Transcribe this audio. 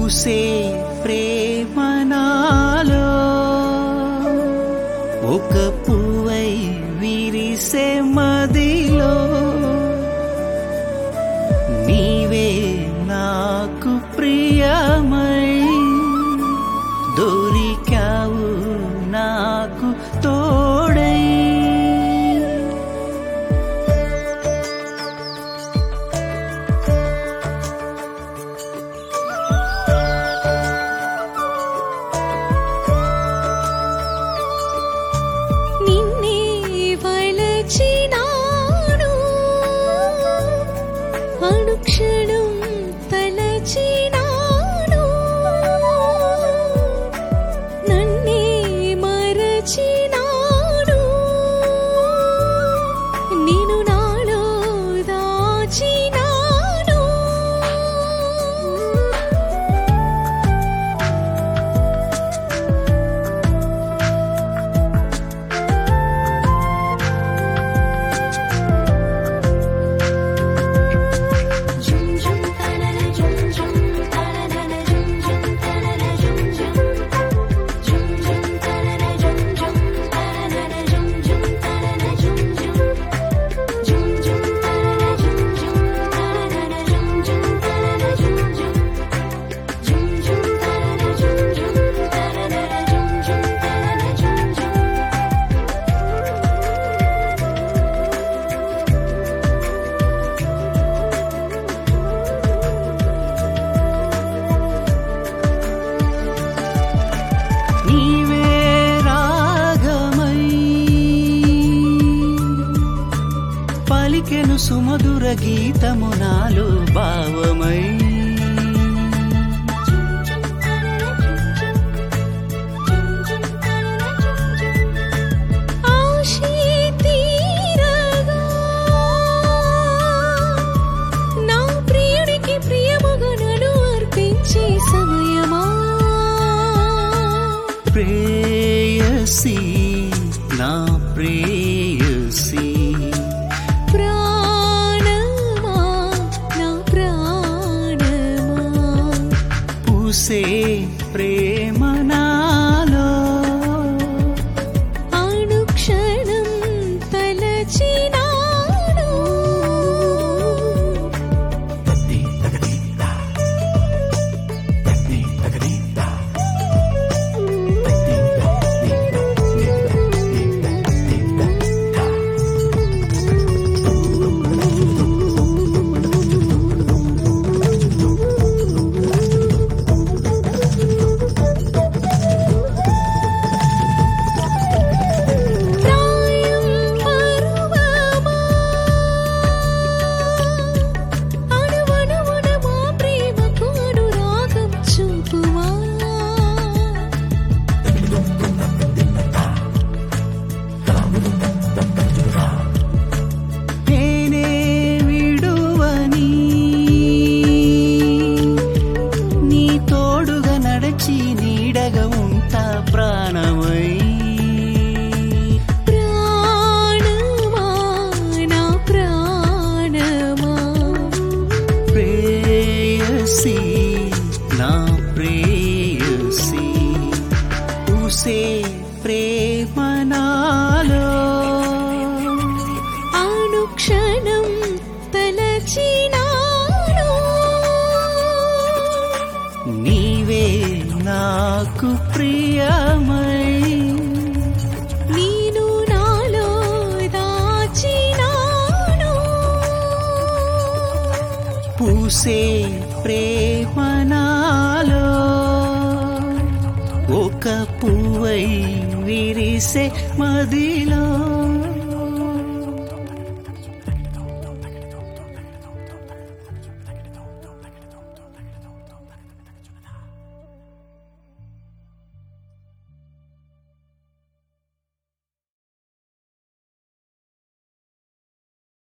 పూసే ప్రేమనాలో ఒక పువ్వై విరిసే మదిలో నీవే నాకు ప్రియమై దొరికావు నాకు తోడై నిన్నే వలచినాను అనుక్షణం తలచినాను నన్నే మరచినాను నేను నాలో దాచినాను నీవే రాగమై పలికెను సుమధుర గీతము నాలో భావమై ఆశే తీరగా నా ప్రియుడికి ప్రియముగా నన్ను అర్పించే సమయమా ప్రేయసి నా ప్రేయసి ప్రాణమా నా ప్రాణమా పూసే ప్రేమ నాలో అనుక్షణం తలచినాను ప్రాయం పరువమా అణువణువున మా ప్రేమకు అనురాగం చూపుమా నేనే విడువని నీ తోడుగా నడచి నీడగా ఉంటా ప్రాణమై ప్రాణమా నా ప్రాణమా ప్రేయసి నా ప్రేయసి పూసే ప్రేమ నాలో అనుక్షణం తలచినాను నీవే నాకు ప్రియమై నేను నాలో దాచినాను పూసే ప్రేమ నాలో ఒక పువ్వై విరిసే మదిలో